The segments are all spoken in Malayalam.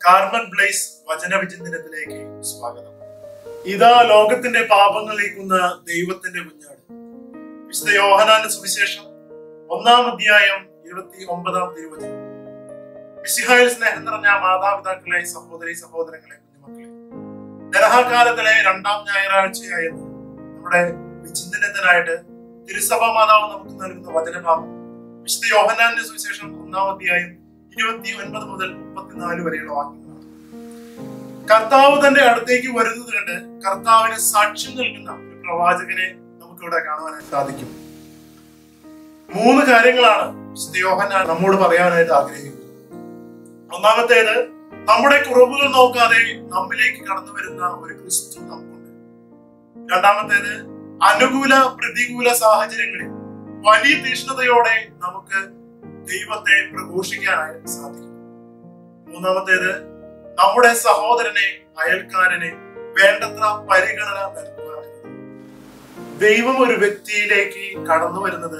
കാർമൻ ബ്ലേസ് വചനവിചിന്തനത്തിലേക്ക് സ്വാഗതം ഇതാ ലോകത്തിന്റെ പാപങ്ങൾ നീക്കുന്ന ദൈവത്തിന്റെ കുഞ്ഞാട് വിശുദ്ധ യോഹനാന്റെ സുവിശേഷം ഒന്നാം അധ്യായം ഇരുപത്തി ഒമ്പതാം തിരുവചനം മിശിഹായിൽ സ്നേഹം നിറഞ്ഞ മാതാപിതാക്കളെ സഹോദരി സഹോദരങ്ങളെ കുഞ്ഞുമക്കളെ ദരഹാകാലത്തിലെ രണ്ടാം ഞായറാഴ്ചയായെന്ന് നമ്മുടെ വിചിന്തനത്തിനായിട്ട് തിരുസഭ മാതാവ് നമുക്ക് നൽകുന്ന വചനഭാഗം വിശുദ്ധ യോഹനാന്റെ സുവിശേഷം ഒന്നാം അധ്യായം ഇരുപത്തി ഒൻപത് മുതൽ മുപ്പത്തിനാല് വരെയുള്ള വാക്യങ്ങളാണ് കർത്താവ് തന്റെ അടുത്തേക്ക് വരുന്നത് കണ്ട് കർത്താവിന് സാക്ഷ്യം നൽകുന്ന ഒരു പ്രവാചകനെ നമുക്ക് ഇവിടെ കാണുവാനായിട്ട് സാധിക്കും മൂന്ന് കാര്യങ്ങളാണ് വിശുദ്ധ യോഹന്നാൻ നമ്മോട് പറയാനായിട്ട് ആഗ്രഹിക്കുന്നത് ഒന്നാമത്തേത് നമ്മുടെ കുറവുകൾ നോക്കാതെ നമ്മിലേക്ക് കടന്നു വരുന്ന ഒരു ക്രിസ്തു നമുക്കുണ്ട് രണ്ടാമത്തേത് അനുകൂല പ്രതികൂല സാഹചര്യങ്ങളിൽ വലിയ തീഷ്ണതയോടെ നമുക്ക് ദൈവത്തെ പ്രഘോഷിക്കാനായിട്ട് സാധിക്കും മൂന്നാമത്തേത് നമ്മുടെ സഹോദരനെ അയൽക്കാരനെ വേണ്ടത്ര പരിഗണന നൽകുക എന്നത്. ദൈവം ഒരു വ്യക്തിയിലേക്ക് കടന്നു വരുന്നത്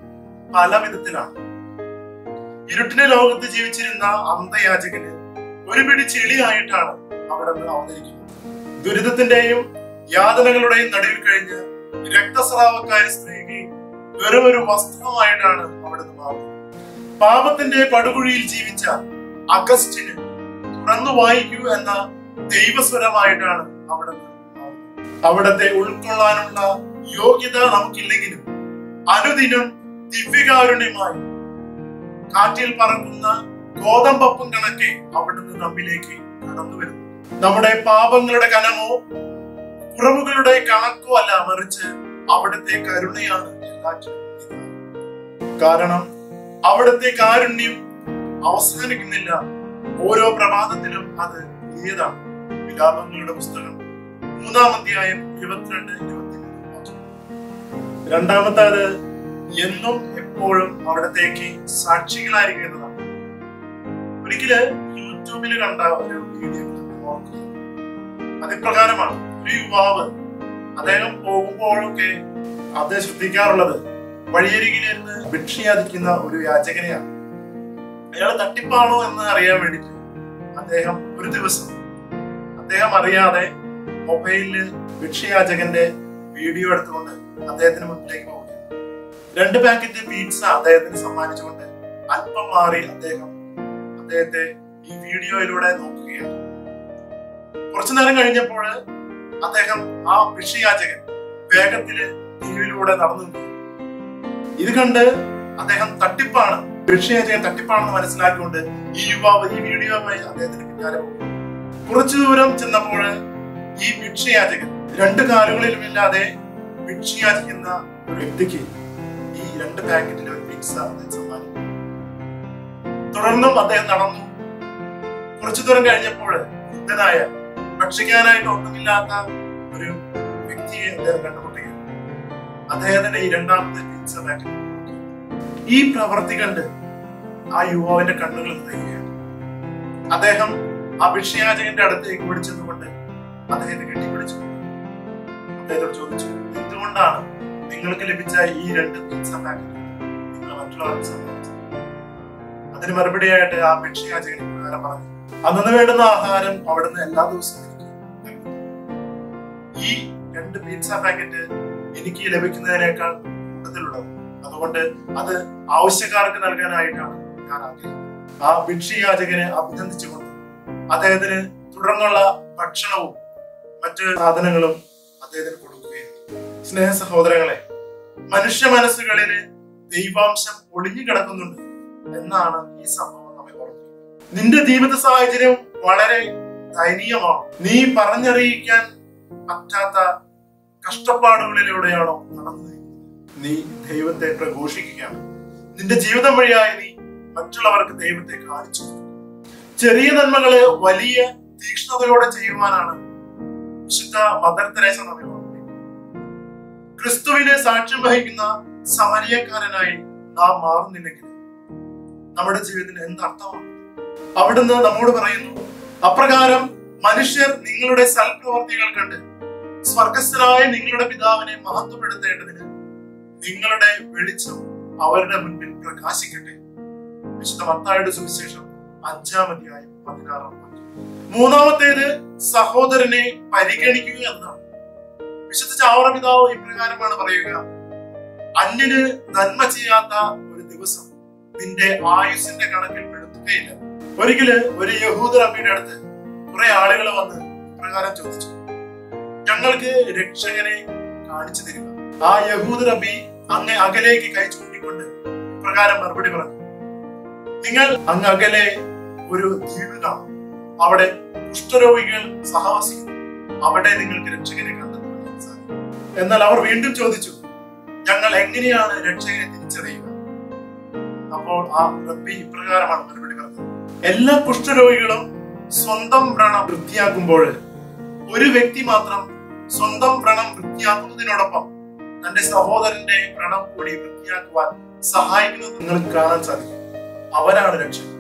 പല വിധത്തിലാണ് ഇരുട്ടിന്റെ ലോകത്ത് ജീവിച്ചിരുന്ന അന്ധയാചകന് ഒരു പിടി ചെളിയായിട്ടാണ് അവിടെ നിന്ന് അവതരിക്കുന്നത് ദുരിതത്തിന്റെയും യാതനകളുടെയും നടുവിൽ കഴിഞ്ഞ് രക്തസ്രാവക്കായ സ്ത്രീക്ക് വെറും ഒരു വസ്ത്രമായിട്ടാണ് അവിടെ നിന്ന് മാറുന്നത് പാപത്തിന്റെ പടുകുഴിയിൽ ജീവിച്ച അഗസ്റ്റിന് തുറന്നു വായിക്കൂ എന്ന ദൈവസ്വരമായിട്ടാണ് അവിടെ നിന്ന് മാറുന്നത്. അവിടത്തെ ഉൾക്കൊള്ളാനുള്ള യോഗ്യത നമുക്കില്ലെങ്കിലും അനുദിനം ദിവ്യകാരുണ്യമായി കാറ്റിൽ പറക്കുന്ന ഗോതമ്പപ്പം കണക്കെ അവിടുന്ന് നമ്മിലേക്ക് കടന്നു വരുന്നു നമ്മുടെ പാപങ്ങളുടെ കനമോ കുറവുകളുടെ കണക്കോ അല്ല മറിച്ച് അവിടുത്തെ കരുണയാണ് എല്ലാറ്റിനും നിദാനം. കാരണം അവിടുത്തെ കാരുണ്യം അവസാനിക്കുന്നില്ല ഓരോ പ്രഭാതത്തിലും അത് പുതിയതാണ് വിലാപങ്ങളുടെ പുസ്തകം മൂന്നാം അധ്യായം ഇരുപത്തിരണ്ട് ഇരുപത്തിമൂന്ന് വാക്യം. രണ്ടാമത്തേത് എന്നും എപ്പോഴും അവിടത്തേക്ക് സാക്ഷികളായിരിക്കും എന്നതാണ് ഒരിക്കല് യൂട്യൂബിൽ കണ്ട ഒരു വീഡിയോ ഓർക്കുക അതിപ്രകാരമാണ് ഒരു യുവാവ് അദ്ദേഹം പോകുമ്പോഴൊക്കെ അദ്ദേഹം ശ്രദ്ധിക്കാറുള്ളത് വഴിയരികിലിരുന്ന് ഭിക്ഷയാദിക്കുന്ന ഒരു യാചകനെയാണ് അയാൾ തട്ടിപ്പാണോ എന്ന് അറിയാൻ വേണ്ടിയിട്ട് അദ്ദേഹം ഒരു ദിവസം അദ്ദേഹം അറിയാതെ മൊബൈലില് ഭിക്ഷയാചകന്റെ വീഡിയോ എടുത്തുകൊണ്ട് അദ്ദേഹത്തിന് മുന്നിലേക്ക് പോകുകയാണ് രണ്ട് പാക്കറ്റ് പീറ്റ്സ അദ്ദേഹത്തിന് സമ്മാനിച്ചുകൊണ്ട് അല്പം മാറി അദ്ദേഹം അദ്ദേഹത്തെ ഈ വീഡിയോയിലൂടെ നോക്കുകയാണ് കുറച്ചു നേരം കഴിഞ്ഞപ്പോൾ അദ്ദേഹം ആ ഭിക്ഷയാചകൻ വേഗത്തില് തെരുവിലൂടെ നടന്നു നീങ്ങി. ഇത് കണ്ട് അദ്ദേഹം തട്ടിപ്പാണ് ഭിക്ഷയാചകൻ തട്ടിപ്പാണെന്ന് മനസ്സിലാക്കിക്കൊണ്ട് ഈ യുവാവ് ഈ വീഡിയോയുമായി അദ്ദേഹത്തിന് പിന്നാലെ പോകും കുറച്ചു ദൂരം ചെന്നപ്പോൾ ഈ ഭിക്ഷയാചകൻ രണ്ട് കാലുകളിലും ഇല്ലാതെ ഭിക്ഷയാചിക്കുന്ന ഒരു വ്യക്തിക്ക് ഈ രണ്ട് പാക്കറ്റിലെ ഒരു പിസ്സ അദ്ദേഹം സമ്മാനിക്കും തുടർന്നും അദ്ദേഹം നടന്നു കുറച്ചു ദൂരം കഴിഞ്ഞപ്പോൾ വൃദ്ധനായ ഭക്ഷിക്കാനായിട്ട് ഒന്നുമില്ലാത്ത ഒരു വ്യക്തിയെ അദ്ദേഹം കണ്ടുമുട്ടുകയാണ് അദ്ദേഹത്തിന്റെ ഈ രണ്ടാമത്തെ പിസ്സ പാക്കറ്റ് ഈ പ്രവൃത്തി കണ്ട് ആ യുവാവിന്റെ കണ്ണുകൾ നിറയുകയാണ് അദ്ദേഹം അഭിഷയാചകന്റെ അടുത്തേക്ക് വിളിച്ചതുകൊണ്ട് അദ്ദേഹത്തെ കെട്ടിപ്പിടിച്ചു അദ്ദേഹത്തോട് ചോദിച്ചു എന്തുകൊണ്ടാണ് നിങ്ങൾക്ക് ലഭിച്ച ഈ രണ്ട് പിസ്സ പാക്കറ്റ് നിങ്ങൾ മറ്റുള്ളവർക്ക് സമ്മാനിച്ചത് അതിന് മറുപടിയായിട്ട് ആ ഭിക്ഷയാചകൻ ഇപ്രകാരം പറഞ്ഞു അന്നു വേണ്ടുന്ന ആഹാരം അവിടുന്ന് എല്ലാ ദിവസവും എനിക്ക് നൽകും. ഈ രണ്ട് പിസ്സ പാക്കറ്റ് എനിക്ക് ലഭിക്കുന്നതിനേക്കാൾ കൂടുതലുള്ളത് അതുകൊണ്ട് അത് ആവശ്യക്കാർക്ക് നൽകാനായിട്ടാണ് ഞാൻ ആഗ്രഹിക്കുന്നത് ആ ഭിക്ഷയാചകനെ അഭിനന്ദിച്ചുകൊണ്ട് അദ്ദേഹത്തിന് തുടർന്നുള്ള ഭക്ഷണവും മറ്റ് സാധനങ്ങളും അദ്ദേഹത്തിന് കൊടുക്കുകയാണ് സ്നേഹ സഹോദരങ്ങളെ മനുഷ്യ മനസ്സുകളില് ദൈവാംശം ഒളിഞ്ഞു കിടക്കുന്നുണ്ട് എന്നാണ് ഈ സംഭവം നമ്മെ ഓർമ്മിക്കുന്നത് നിന്റെ ജീവിത സാഹചര്യം വളരെ ദയനീയമാണ് നീ പറഞ്ഞറിയിക്കാൻ പറ്റാത്ത കഷ്ടപ്പാടുകളിലൂടെയാണോ നടന്നു നീങ്ങുന്നത് നീ ദൈവത്തെ പ്രഘോഷിക്കുകയാണ് നിന്റെ ജീവിതം വഴിയായി നീ മറ്റുള്ളവർക്ക് ദൈവത്തെ കാണിച്ചു കൊടുക്കുന്നു. ചെറിയ നന്മകള് വലിയ തീക്ഷ്ണതയോടെ ചെയ്യുവാനാണ് വിശുദ്ധ മദർ തെരേസ നമ്മെ ഓർമ്മിപ്പിക്കുന്നത് ക്രിസ്തുവിനെ സാക്ഷ്യം വഹിക്കുന്ന സമരിയക്കാരനായി നാം മാറുന്നില്ലെങ്കിൽ നമ്മുടെ ജീവിതത്തിന് എന്തർത്ഥമാണ് അവിടുന്ന് നമ്മോട് പറയുന്നു അപ്രകാരം മനുഷ്യർ നിങ്ങളുടെ സൽപ്രവർത്തികൾ കണ്ട് സ്വർഗസ്ഥനായ നിങ്ങളുടെ പിതാവിനെ മഹത്വപ്പെടുത്തേണ്ടതിന് നിങ്ങളുടെ വെളിച്ചം അവരുടെ മുൻപിൽ പ്രകാശിക്കട്ടെ വിശുദ്ധ മത്തായുടെ സുവിശേഷം അഞ്ചാം അധ്യായം പതിനാറാം വാക്യം മൂന്നാമത്തേത് സഹോദരനെ പരിഗണിക്കുക എന്നതാണ് വിശുദ്ധ ചാവറ പിതാവ് ഇപ്രകാരമാണ് പറയുക അന്യന് നന്മ ചെയ്യാത്ത ഒരു ദിവസം നിന്റെ ആയുസിന്റെ കണക്കിൽ പെടുത്തുകയില്ല ഒരിക്കല് ഒരു യഹൂദ റബ്ബിയുടെ അടുത്ത് കുറെ ആളുകൾ വന്ന് ഇപ്രകാരം ചോദിച്ചു ഞങ്ങൾക്ക് രക്ഷകനെ കാണിച്ചു തരിക ആ യഹൂദ റബ്ബി അങ്ങ് അകലേക്ക് കൈ ചൂണ്ടിക്കൊണ്ട് ഇപ്രകാരം മറുപടി പറഞ്ഞു നിങ്ങൾ അങ്ങ് അകലെ ഒരു ദ്വീപ് കാണും അവിടെ കുഷ്ഠരോഗികൾ സഹവസിക്കുന്നു അവിടെ നിങ്ങൾക്ക് രക്ഷകനെ കണ്ടെത്താൻ സാധിക്കും എന്നാൽ അവർ വീണ്ടും ചോദിച്ചു ഞങ്ങൾ എങ്ങനെയാണ് രക്ഷകനെ തിരിച്ചറിയുക അപ്പോൾ ആ റബ്ബി ഇപ്രകാരമാണ് മറുപടി പറഞ്ഞത് എല്ലാ കുഷ്ഠരോഗികളും സ്വന്തം വ്രണം വൃത്തിയാക്കുമ്പോൾ ഒരു വ്യക്തി മാത്രം സ്വന്തം വ്രണം വൃത്തിയാക്കുന്നതിനോടൊപ്പം തന്റെ സഹോദരന്റെ വ്രണം കൂടി വൃത്തിയാക്കുവാൻ സഹായിക്കുന്നത് നിങ്ങൾക്ക് കാണാൻ സാധിക്കും അവരാണ് രക്ഷകൻ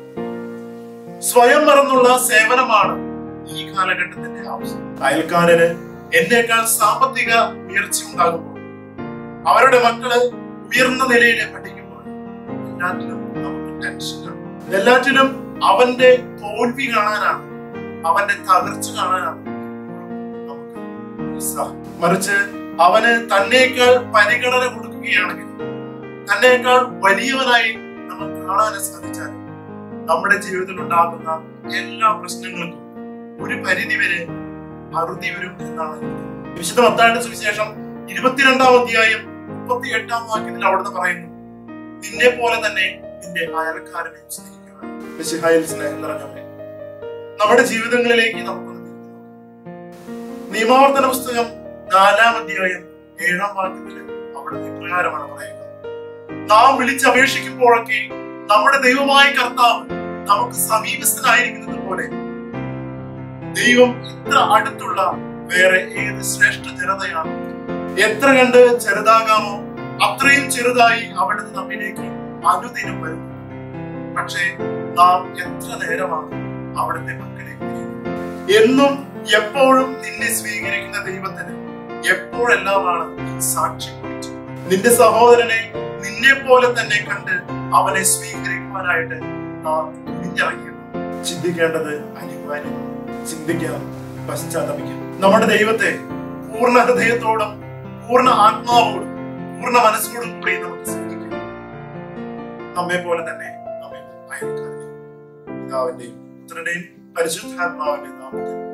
സ്വയം മറന്നുള്ള സേവനമാണ് ഈ കാലഘട്ടത്തിന്റെ ആവശ്യം അയൽക്കാരന് എന്നേക്കാൾ സാമ്പത്തിക ഉയർച്ച ഉണ്ടാകുമ്പോൾ അവരുടെ മക്കള് ഉയർന്ന നിലയിൽ പഠിക്കുമ്പോൾ എല്ലാറ്റിലും നമുക്ക് ടെൻഷനാണ് എല്ലാറ്റിലും അവന്റെ തോൽവി കാണാനാണ് അവന്റെ തകർച്ച കാണാനാണ് നമുക്ക് ഉത്സാഹം മറിച്ച് അവന് തന്നേക്കാൾ പരിഗണന കൊടുക്കുകയാണെങ്കിൽ തന്നേക്കാൾ വലിയവനായി നമ്മൾ കാണാൻ സാധിച്ചാൽ നമ്മുടെ ജീവിതത്തിൽ ഉണ്ടാകുന്ന എല്ലാ പ്രശ്നങ്ങൾക്കും ഒരു പരിധി വരെ അറുതി വരും എന്നാണ് എനിക്ക് തോന്നുന്നത്. വിശുദ്ധ മത്തായുടെ സുവിശേഷം ഇരുപത്തിരണ്ടാം അധ്യായം മുപ്പത്തി എട്ടാം വാക്യത്തിൽ അവിടുന്ന് പറയുന്നു നിന്നെ പോലെ തന്നെ നിന്റെ അയൽക്കാരനെ സ്നേഹിക്കുക മിശിഹായിൽ സ്നേഹം നിറഞ്ഞവനെ നമ്മുടെ ജീവിതങ്ങളിലേക്ക് നമുക്കൊന്ന് തിരിഞ്ഞു നോക്കാം. നിയമാവർത്തന പുസ്തകം നാലാം അധ്യായം ഏഴാം വാക്യത്തിൽ അവിടുന്ന് ഇപ്രകാരമാണ് പറയുന്നത് നാം വിളിച്ചപേക്ഷിക്കുമ്പോഴൊക്കെ നമ്മുടെ ദൈവമായ കർത്താവ് നമുക്ക് സമീപസ്ഥനായിരിക്കുന്നത് പോലെ ദൈവം ഇത്ര അടുത്തുള്ള വേറെ ഏത് ശ്രേഷ്ഠ ജനതയാണ് എത്ര കണ്ട് ചെറുതാകാമോ അത്രയും ചെറുതായി അവിടുന്ന് നമ്മിലേക്ക് അനുദിനം വരുന്നു പക്ഷേ നാം എത്ര നേരമാണ് അവിടുത്തെ മക്കളിലേക്ക് തിരിയുന്നത്? എന്നും എപ്പോഴും നിന്നെ സ്വീകരിക്കുന്ന ദൈവത്തിന് എപ്പോഴെല്ലാമാണ് നീ സാക്ഷ്യം വഹിച്ചത് നിന്റെ സഹോദരനെ നിന്നെ പോലെ തന്നെ കണ്ട് അവനെ സ്വീകരിക്കുവാനായിട്ട് നാം തുനിഞ്ഞിറങ്ങിയത് ചിന്തിക്കേണ്ടത് അനിവാര്യമാണ് ചിന്തിക്കാം പശ്ചാത്തപിക്കാം നമ്മുടെ ദൈവത്തെ പൂർണ്ണ ഹൃദയത്തോടും പൂർണ്ണ ആത്മാവോടും പൂർണ്ണ മനസ്സോടും കൂടി നമുക്ക് സ്നേഹിക്കാം നമ്മെ പോലെ തന്നെ നമ്മെ അയൽക്കാരനെ പിതാവിന്റെയും പുത്രന്റെയും പരിശുദ്ധാത്മാവിന്റെ നാമത്തിൽ